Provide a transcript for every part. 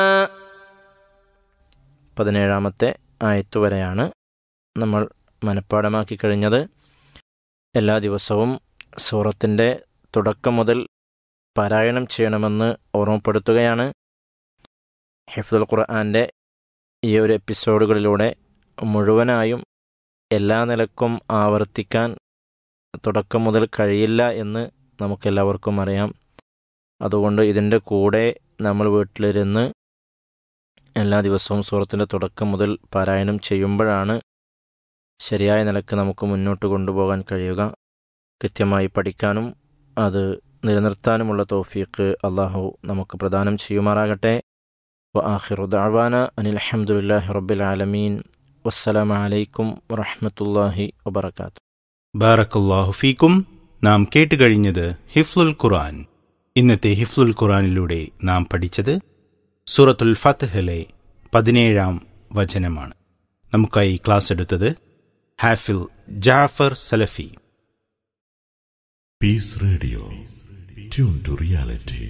പതിനേഴാമത്തെ ആയത്ത് വരെയാണ് നമ്മൾ മനഃപ്പാടമാക്കി കഴിഞ്ഞത് എല്ലാ ദിവസവും സൂറത്തിൻ്റെ തുടക്കം മുതൽ പാരായണം ചെയ്യണമെന്ന് ഓർമ്മപ്പെടുത്തുകയാണ് ഹിഫ്ദുൽ ഖുർആൻ്റെ ഈ ഒരു എപ്പിസോഡുകളിലൂടെ മുഴുവനായും എല്ലാ നിലക്കും ആവർത്തിക്കാൻ തുടക്കം മുതൽ കഴിയില്ല എന്ന് നമുക്കെല്ലാവർക്കും അറിയാം അതുകൊണ്ട് ഇതിൻ്റെ കൂടെ നമ്മൾ വീട്ടിലിരുന്ന് എല്ലാ ദിവസവും സൂറത്തിൻ്റെ തുടക്കം മുതൽ പാരായണം ചെയ്യുമ്പോഴാണ് ശരിയായ നിലക്ക് നമുക്ക് മുന്നോട്ട് കൊണ്ടുപോകാൻ കഴിയുക കൃത്യമായി പഠിക്കാനും അത് നിലനിർത്താനുമുള്ള തോഫീക്ക് അള്ളാഹു നമുക്ക് പ്രദാനം ചെയ്യുമാറാകട്ടെ വ ആഹിറു ദാവാന അനിൽ അഹമ്മദുല്ലാഹി റബ്ബിൽ ആലമീൻ വസ്സലാമു അലൈക്കും വറഹ്മത്തുള്ളാഹി വബർക്കാത്തു ബാറക്കല്ലാഹു ഫീക്കും നാം കേട്ടുകഴിഞ്ഞത് ഹിഫ്ലുൽ ഖുർആൻ ഇന്നത്തെ ഹിഫ്ലുൽ ഖുർആനിലൂടെ നാം പഠിച്ചത് സൂറത്തുൽ ഫത്ഹലെ പതിനേഴാം വചനമാണ് നമുക്കായി ക്ലാസ് എടുത്തത് Hafil Jafar Salafi Peace Radio. Tune to reality.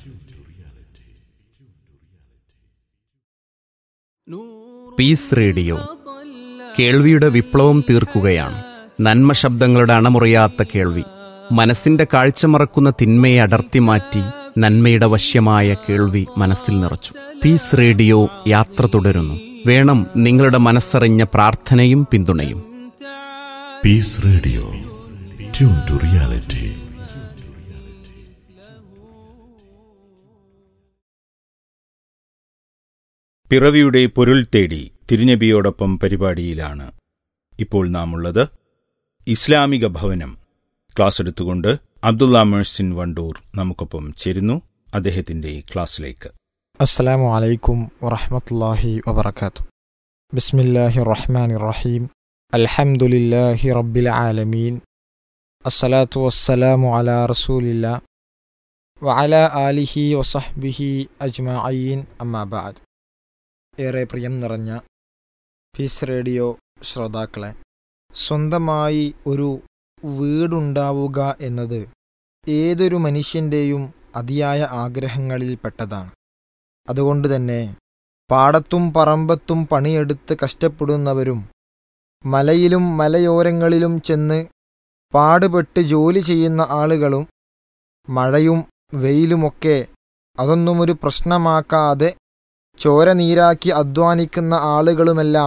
Peace radio കേൾവിയുടെ വിപ്ലവം തീർക്കുകയാണ് നന്മ ശബ്ദങ്ങളുടെ അണമുറിയാത്ത കേൾവി മനസ്സിന്റെ കാഴ്ച മറക്കുന്ന തിന്മയെ അടർത്തി മാറ്റി നന്മയുടെ വശ്യമായ കേൾവി മനസ്സിൽ നിറച്ചു പീസ് റേഡിയോ യാത്ര തുടരുന്നു വേണം നിങ്ങളുടെ മനസ്സറിഞ്ഞ പ്രാർത്ഥനയും പിന്തുണയും Peace Radio. Tune to reality. പിറവിയുടെ പൊരുൾ തേടി തിരുനബിയോടൊപ്പം പരിപാടിയിലാണ് ഇപ്പോൾ നാം ഉള്ളത് ഇസ്ലാമിക ഭവനം ക്ലാസ് എടുത്തുകൊണ്ട് അബ്ദുള്ള മേഴ്സിൻ വണ്ടൂർ നമുക്കൊപ്പം ചേരുന്നു അദ്ദേഹത്തിന്റെ ക്ലാസ്സിലേക്ക് السلام عليكم ورحمة الله وبركاته بسم الله الرحمن الرحيم الحمد لله رب العالمين الصلاة والسلام على رسول الله وعلى آله وصحبه أجمعين أما بعد ഏറെ പ്രിയം നിറഞ്ഞ പീസ് റേഡിയോ ശ്രോതാക്കളെ സ്വന്തമായി ഒരു വീടുണ്ടാവുക എന്നത് ഏതൊരു മനുഷ്യൻ്റെയും അതിയായ ആഗ്രഹങ്ങളിൽപ്പെട്ടതാണ് അതുകൊണ്ട് തന്നെ പാടത്തും പറമ്പത്തും പണിയെടുത്ത് കഷ്ടപ്പെടുന്നവരും മലയിലും മലയോരങ്ങളിലും ചെന്ന് പാടുപെട്ട് ജോലി ചെയ്യുന്ന ആളുകളും മഴയും വെയിലുമൊക്കെ അതൊന്നും ഒരു പ്രശ്നമാക്കാതെ ചോര നീരാക്കി അധ്വാനിക്കുന്ന ആളുകളുമെല്ലാം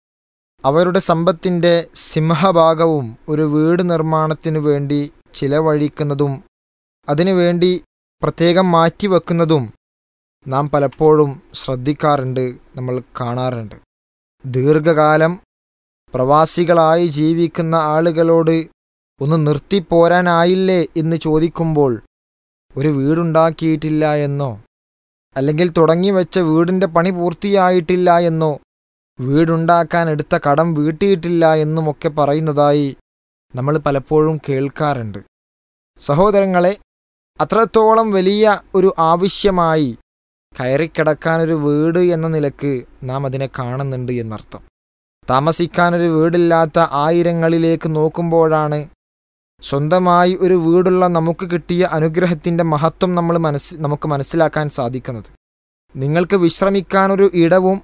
അവരുടെ സമ്പത്തിൻ്റെ സിംഹഭാഗവും ഒരു വീട് നിർമ്മാണത്തിനു വേണ്ടി ചിലവഴിക്കുന്നതും അതിനുവേണ്ടി പ്രത്യേകം മാറ്റിവെക്കുന്നതും നാം പലപ്പോഴും ശ്രദ്ധിക്കാറുണ്ട് നമ്മൾ കാണാറുണ്ട് ദീർഘകാലം പ്രവാസികളായി ജീവിക്കുന്ന ആളുകളോട് ഒന്ന് നിർത്തിപ്പോരാനായില്ലേ എന്ന് ചോദിക്കുമ്പോൾ ഒരു വീടുണ്ടാക്കിയിട്ടില്ല എന്നോ അല്ലെങ്കിൽ തുടങ്ങി വെച്ച വീടിൻ്റെ പണി പൂർത്തിയായിട്ടില്ല എന്നോ വീടുണ്ടാക്കാൻ എടുത്ത കടം വീട്ടിയിട്ടില്ല എന്നുമൊക്കെ പറയുന്നതായി നമ്മൾ പലപ്പോഴും കേൾക്കാറുണ്ട് സഹോദരങ്ങളെ അത്രത്തോളം വലിയ ഒരു ആവശ്യമായി കയറിക്കിടക്കാനൊരു വീട് എന്ന നിലക്ക് നാം അതിനെ കാണുന്നുണ്ട് എന്നർത്ഥം താമസിക്കാനൊരു വീടില്ലാത്ത ആയിരങ്ങളിലേക്ക് നോക്കുമ്പോഴാണ് സ്വന്തമായി ഒരു വീടുള്ള നമുക്ക് കിട്ടിയ അനുഗ്രഹത്തിൻ്റെ മഹത്വം നമ്മൾ മനസ്സ് നമുക്ക് മനസ്സിലാക്കാൻ സാധിക്കുന്നത് നിങ്ങൾക്ക് വിശ്രമിക്കാനൊരു ഇടവും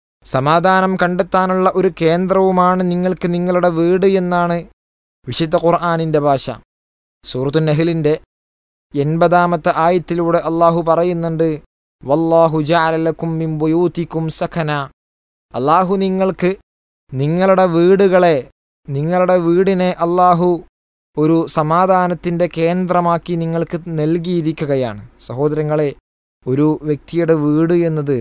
സമാധാനം കണ്ടെത്താനുള്ള ഒരു കേന്ദ്രവുമാണ് നിങ്ങൾക്ക് നിങ്ങളുടെ വീട് എന്നാണ് വിശുദ്ധ ഖുർആാനിൻ്റെ ഭാഷ സൂറത്തു നെഹ്ലിൻ്റെ എൺപതാമത്തെ ആയത്തിലൂടെ അള്ളാഹു പറയുന്നുണ്ട് വല്ലാഹു ജാലലക്കും മിൻ ബുയൂത്തിക്കും സഖന അള്ളാഹു നിങ്ങൾക്ക് നിങ്ങളുടെ വീടുകളെ നിങ്ങളുടെ വീടിനെ അള്ളാഹു ഒരു സമാധാനത്തിൻ്റെ കേന്ദ്രമാക്കി നിങ്ങൾക്ക് നൽകിയിരിക്കുകയാണ് സഹോദരങ്ങളെ ഒരു വ്യക്തിയുടെ വീട് എന്നത്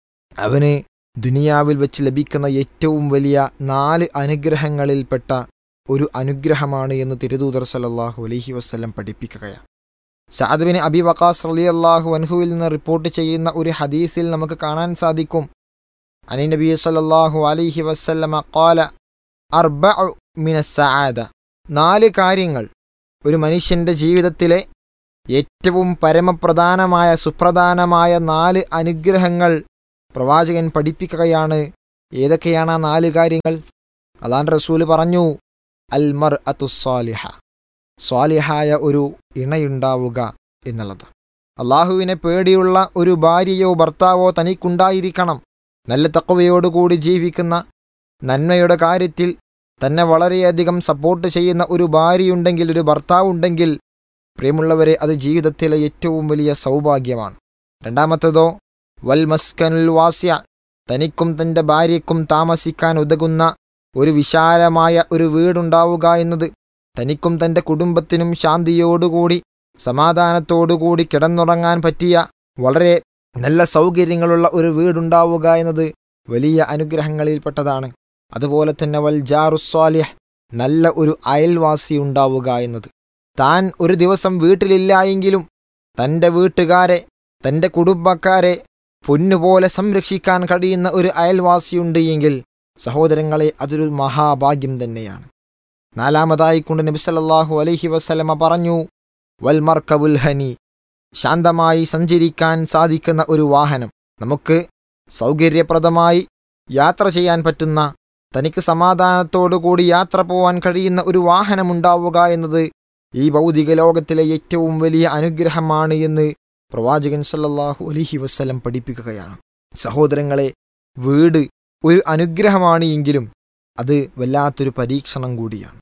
അവന് ദുനിയാവിൽ വെച്ച് ലഭിക്കുന്ന ഏറ്റവും വലിയ നാല് അനുഗ്രഹങ്ങളിൽപ്പെട്ട ഒരു അനുഗ്രഹമാണ് എന്ന് തിരുദൂതർ സല്ലല്ലാഹു അലൈഹി വസ്ലം പഠിപ്പിക്കുകയാണ് സാദബിന് അബി വക്കാസ് റലി അള്ളാഹു അൻഹുവിൽ നിന്ന് റിപ്പോർട്ട് ചെയ്യുന്ന ഒരു ഹദീസിൽ നമുക്ക് കാണാൻ സാധിക്കും അനി നബി സല്ലല്ലാഹു അലൈഹി വസല്ലമ ഖാല അർബഉ മിനസ്സആദ നാല് കാര്യങ്ങൾ ഒരു മനുഷ്യന്റെ ജീവിതത്തിലെ ഏറ്റവും പരമപ്രധാനമായ സുപ്രധാനമായ നാല് അനുഗ്രഹങ്ങൾ പ്രവാചകൻ പഠിപ്പിക്കുകയാണ് ഏതൊക്കെയാണ് ആ നാല് കാര്യങ്ങൾ അതാൻ റസൂല് പറഞ്ഞു അൽ മർ അത്തുസ്വാലിഹ സ്വാലിഹായ ഒരു ഇണയുണ്ടാവുക എന്നുള്ളത് അള്ളാഹുവിനെ പേടിയുള്ള ഒരു ഭാര്യയോ ഭർത്താവോ തനിക്കുണ്ടായിരിക്കണം നല്ല തക്കവയോടുകൂടി ജീവിക്കുന്ന നന്മയുടെ കാര്യത്തിൽ തന്നെ വളരെയധികം സപ്പോർട്ട് ചെയ്യുന്ന ഒരു ഭാര്യയുണ്ടെങ്കിൽ ഒരു ഭർത്താവുണ്ടെങ്കിൽ പ്രിയമുള്ളവരെ അത് ജീവിതത്തിലെ ഏറ്റവും വലിയ സൗഭാഗ്യമാണ് രണ്ടാമത്തേതോ വൽ മസ്കനുൽ വാസ്യ തനിക്കും തൻ്റെ ഭാര്യയ്ക്കും താമസിക്കാൻ ഉതകുന്ന ഒരു വിശാലമായ ഒരു വീടുണ്ടാവുക എന്നത് തനിക്കും തൻ്റെ കുടുംബത്തിനും ശാന്തിയോടുകൂടി സമാധാനത്തോടുകൂടി കിടന്നുറങ്ങാൻ പറ്റിയ വളരെ നല്ല സൗകര്യങ്ങളുള്ള ഒരു വീടുണ്ടാവുക എന്നത് വലിയ അനുഗ്രഹങ്ങളിൽപ്പെട്ടതാണ് അതുപോലെ തന്നെ വൽ ജാറുസ്വാലിഹ് നല്ല ഒരു അയൽവാസി ഉണ്ടാവുക എന്നത് താൻ ഒരു ദിവസം വീട്ടിലില്ല എങ്കിലും തൻ്റെ വീട്ടുകാരെ തൻ്റെ കുടുംബക്കാരെ പൊന്നുപോലെ സംരക്ഷിക്കാൻ കഴിയുന്ന ഒരു അയൽവാസിയുണ്ട് എങ്കിൽ സഹോദരങ്ങളെ അതൊരു മഹാഭാഗ്യം തന്നെയാണ് നാലാമതായി കൊണ്ട് നബിസല്ലാഹു അലൈഹി വസ്ലമ പറഞ്ഞു വൽമർക്കബുൽ ഹനി ശാന്തമായി സഞ്ചരിക്കാൻ സാധിക്കുന്ന ഒരു വാഹനം നമുക്ക് സൗകര്യപ്രദമായി യാത്ര ചെയ്യാൻ പറ്റുന്ന തനിക്ക് സമാധാനത്തോടുകൂടി യാത്ര പോവാൻ കഴിയുന്ന ഒരു വാഹനമുണ്ടാവുക എന്നത് ഈ ഭൗതിക ലോകത്തിലെ ഏറ്റവും വലിയ അനുഗ്രഹമാണ് എന്ന് പ്രവാചകൻ സല്ലല്ലാഹു അലൈഹി വസ്ലം പഠിപ്പിക്കുകയാണ് സഹോദരങ്ങളെ വീട് ഒരു അനുഗ്രഹമാണ് എങ്കിലും അത് വല്ലാത്തൊരു പരീക്ഷണം കൂടിയാണ്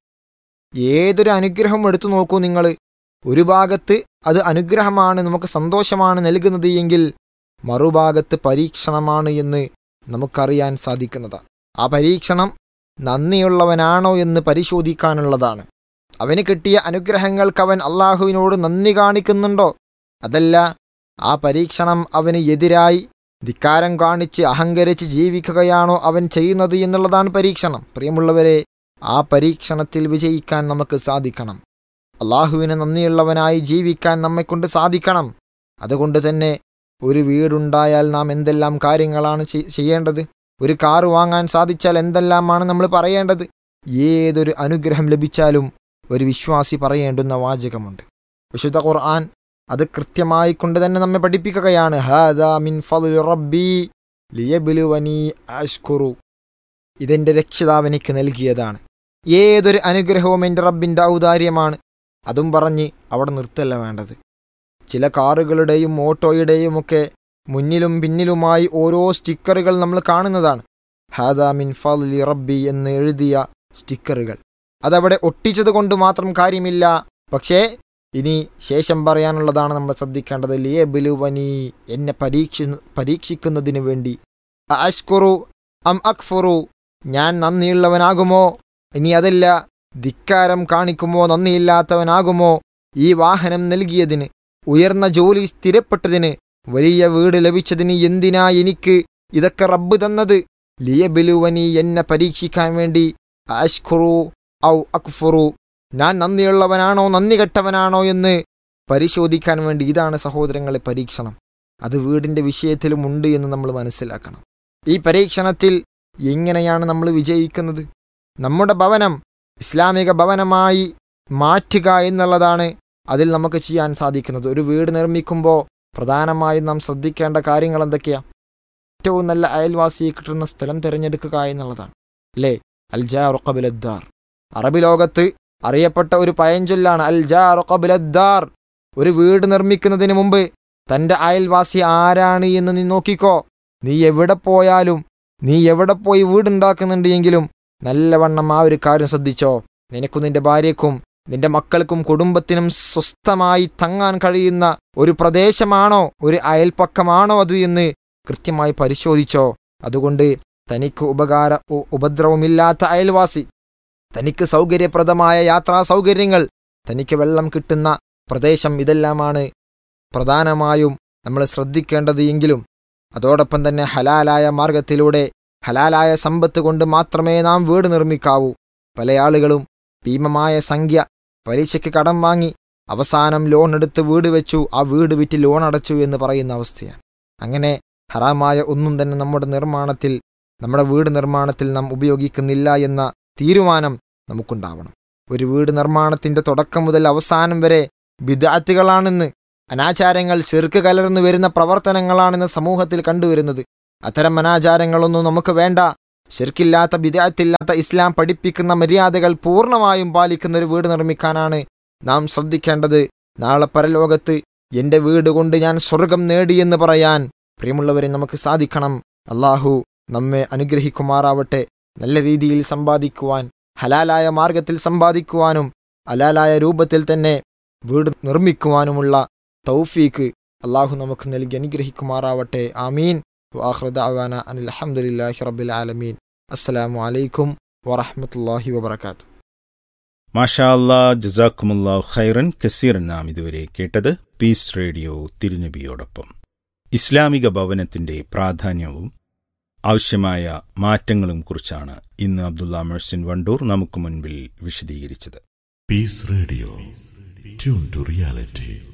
ഏതൊരു അനുഗ്രഹം എടുത്തു നോക്കൂ നിങ്ങൾ ഒരു ഭാഗത്ത് അത് അനുഗ്രഹമാണ് നമുക്ക് സന്തോഷമാണ് നൽകുന്നത് എങ്കിൽ മറുഭാഗത്ത് പരീക്ഷണമാണ് എന്ന് നമുക്കറിയാൻ സാധിക്കുന്നതാണ് ആ പരീക്ഷണം നന്ദിയുള്ളവനാണോ എന്ന് പരിശോധിക്കാനുള്ളതാണ് അവന് കിട്ടിയ അനുഗ്രഹങ്ങൾക്ക് അവൻ അള്ളാഹുവിനോട് നന്ദി കാണിക്കുന്നുണ്ടോ അതല്ല ആ പരീക്ഷണം അവന് എതിരായി ധിക്കാരം കാണിച്ച് അഹങ്കരിച്ച് ജീവിക്കുകയാണോ അവൻ ചെയ്യുന്നത് എന്നുള്ളതാണ് പരീക്ഷണം പ്രിയമുള്ളവരെ ആ പരീക്ഷണത്തിൽ വിജയിക്കാൻ നമുക്ക് സാധിക്കണം അള്ളാഹുവിന് നന്ദിയുള്ളവനായി ജീവിക്കാൻ നമ്മെക്കൊണ്ട് സാധിക്കണം അതുകൊണ്ട് തന്നെ ഒരു വീടുണ്ടായാൽ നാം എന്തെല്ലാം കാര്യങ്ങളാണ് ചെയ്യേണ്ടത് ഒരു കാറ് വാങ്ങാൻ സാധിച്ചാൽ എന്തെല്ലാമാണ് നമ്മൾ പറയേണ്ടത് ഏതൊരു അനുഗ്രഹം ലഭിച്ചാലും ഒരു വിശ്വാസി പറയേണ്ടുന്ന വാചകമുണ്ട് വിശുദ്ധ ഖുർആൻ അത് കൃത്യമായി കൊണ്ട് തന്നെ നമ്മെ പഠിപ്പിക്കുകയാണ് ഹാദാ മിൻ ഫضل റബ്ബി ലിയബ്ലുവനി അഷ്കുറു ഇതെന്റെ രക്ഷിതാവ് എനിക്ക് നൽകിയതാണ് ഏതൊരു അനുഗ്രഹവും എൻ്റെ റബ്ബിൻ്റെ ഔദാര്യമാണ് അതും പറഞ്ഞ് അവിടെ നിർത്തല്ല വേണ്ടത് ചില കാറുകളുടെയും ഓട്ടോയുടെയും ഒക്കെ മുന്നിലും പിന്നിലുമായി ഓരോ സ്റ്റിക്കറുകൾ നമ്മൾ കാണുന്നതാണ് ഹാദാ മിൻ ഫലി റബ്ബി എന്ന് എഴുതിയ സ്റ്റിക്കറുകൾ അതവിടെ ഒട്ടിച്ചത് കൊണ്ട് മാത്രം കാര്യമില്ല പക്ഷേ ഇനി ശേഷം പറയാനുള്ളതാണ് നമ്മൾ ശ്രദ്ധിക്കേണ്ടത് ലിയബിലുവനി എന്നെ പരീക്ഷ പരീക്ഷിക്കുന്നതിന് വേണ്ടി അഷ്കുറു അം അക്ഫുറു ഞാൻ നന്ദിയുള്ളവനാകുമോ ഇനി അതല്ല ധിക്കാരം കാണിക്കുമോ നന്ദിയില്ലാത്തവനാകുമോ ഈ വാഹനം നൽകിയതിന് ഉയർന്ന ജോലി സ്ഥിരപ്പെട്ടതിന് വലിയ വീട് ലഭിച്ചതിന് എന്തിനാ എനിക്ക് ഇതൊക്കെ റബ്ബ് തന്നത് ലിയബിലുവനി എന്നെ പരീക്ഷിക്കാൻ വേണ്ടി അഷ്കുറു ഔ അക്ഫുറു ഞാൻ നന്ദിയുള്ളവനാണോ നന്ദി കെട്ടവനാണോ എന്ന് പരിശോധിക്കാൻ വേണ്ടി ഇതാണ് സഹോദരങ്ങളെ പരീക്ഷണം അത് വീടിൻ്റെ വിഷയത്തിലും ഉണ്ട് എന്ന് നമ്മൾ മനസ്സിലാക്കണം ഈ പരീക്ഷണത്തിൽ എങ്ങനെയാണ് നമ്മൾ വിജയിക്കുന്നത് നമ്മുടെ ഭവനം ഇസ്ലാമിക ഭവനമായി മാറ്റുക എന്നുള്ളതാണ് അതിൽ നമുക്ക് ചെയ്യാൻ സാധിക്കുന്നത് ഒരു വീട് നിർമ്മിക്കുമ്പോൾ പ്രധാനമായും നാം ശ്രദ്ധിക്കേണ്ട കാര്യങ്ങൾ എന്തൊക്കെയാണ് ഏറ്റവും നല്ല അയൽവാസിയെ കിട്ടുന്ന സ്ഥലം തിരഞ്ഞെടുക്കുക എന്നുള്ളതാണ് അല്ലേ അൽ ജാറുഖബിലദ്ദാർ അറബി ലോകത്ത് അറിയപ്പെട്ട ഒരു പയഞ്ചൊല്ലാണ് അൽ ജാറുഖബിലദ്ദാർ ഒരു വീട് നിർമ്മിക്കുന്നതിന് മുമ്പ് തൻ്റെ അയൽവാസി ആരാണ് എന്ന് നീ നോക്കിക്കോ നീ എവിടെ പോയാലും നീ എവിടെ പോയി വീടുണ്ടാക്കുന്നുണ്ട് എങ്കിലും നല്ലവണ്ണം ആ ഒരു കാര്യം ശ്രദ്ധിച്ചോ നിനക്കും നിന്റെ ഭാര്യയ്ക്കും നിന്റെ മക്കൾക്കും കുടുംബത്തിനും സ്വസ്ഥമായി തങ്ങാൻ കഴിയുന്ന ഒരു പ്രദേശമാണോ ഒരു അയൽപ്പക്കമാണോ അത് എന്ന് കൃത്യമായി പരിശോധിച്ചോ അതുകൊണ്ട് തനിക്ക് ഉപകാര ഉപദ്രവമില്ലാത്ത അയൽവാസി തനിക്ക് സൗകര്യപ്രദമായ യാത്രാ സൗകര്യങ്ങൾ തനിക്ക് വെള്ളം കിട്ടുന്ന പ്രദേശം ഇതെല്ലാമാണ് പ്രധാനമായും നമ്മൾ ശ്രദ്ധിക്കേണ്ടത് എങ്കിലും അതോടൊപ്പം തന്നെ ഹലാലായ മാർഗത്തിലൂടെ ഹലാലായ സമ്പത്ത് കൊണ്ട് മാത്രമേ നാം വീട് നിർമ്മിക്കാവൂ പല ആളുകളും ഭീമമായ സംഖ്യ പലിശയ്ക്ക് കടം വാങ്ങി അവസാനം ലോൺ എടുത്ത് വീട് വെച്ചു ആ വീട് വിറ്റ് ലോൺ അടച്ചു എന്ന് പറയുന്ന അവസ്ഥയാണ് അങ്ങനെ ഹറാമായ ഒന്നും തന്നെ നമ്മുടെ നിർമ്മാണത്തിൽ നമ്മുടെ വീട് നിർമ്മാണത്തിൽ നാം ഉപയോഗിക്കുന്നില്ല എന്ന തീരുമാനം നമുക്കുണ്ടാവണം ഒരു വീട് നിർമ്മാണത്തിന്റെ തുടക്കം മുതൽ അവസാനം വരെ വിദാത്തുകളാണെന്ന് അനാചാരങ്ങൾ ചെറുക്ക് കലർന്നു വരുന്ന പ്രവർത്തനങ്ങളാണെന്ന് സമൂഹത്തിൽ കണ്ടുവരുന്നത് അത്തരം അനാചാരങ്ങളൊന്നും നമുക്ക് വേണ്ട ശിർക്കില്ലാത്ത ബിദാത്തില്ലാത്ത ഇസ്ലാം പഠിപ്പിക്കുന്ന മര്യാദകൾ പൂർണ്ണമായും പാലിക്കുന്ന ഒരു വീട് നിർമ്മിക്കാനാണ് നാം ശ്രദ്ധിക്കേണ്ടത് നാളെ പരലോകത്ത് എൻ്റെ വീട് കൊണ്ട് ഞാൻ സ്വർഗം നേടിയെന്ന് പറയാൻ പ്രിയമുള്ളവരെ നമുക്ക് സാധിക്കണം അള്ളാഹു നമ്മെ അനുഗ്രഹിക്കുമാറാവട്ടെ നല്ല രീതിയിൽ സമ്പാദിക്കുവാൻ ഹലാലായ മാർഗത്തിൽ സമ്പാദിക്കുവാനും ഹലാലായ രൂപത്തിൽ തന്നെ വീട് നിർമ്മിക്കുവാനുമുള്ള തൗഫീക്ക് അള്ളാഹു നമുക്ക് നൽകി അനുഗ്രഹിക്കുമാറാവട്ടെ ആമീൻ വാഹൃദാവാന അനിൽ അഹമ്മദില്ലാഹി റബ്ബിൽ ആലമീൻ അസ്സലാമു അലൈക്കും വറഹമത്തല്ലാഹി വബർക്കാത്തു മാഷാ അല്ലാ ജസാക്കുമുല്ലാ ഖൈറൻ കസീറൻ നാം ഇതുവരെ കേട്ടത് പീസ് റേഡിയോ തിരുനബിയോടൊപ്പം ഇസ്ലാമിക ഭവനത്തിന്റെ പ്രാധാന്യവും ആവശ്യമായ മാറ്റങ്ങളും കുറിച്ചാണ് ഇന്ന് അബ്ദുള്ള മെഴ്സിൻ വണ്ടൂർ നമുക്ക് മുൻപിൽ വിശദീകരിച്ചത് Peace Radio. Tune to reality.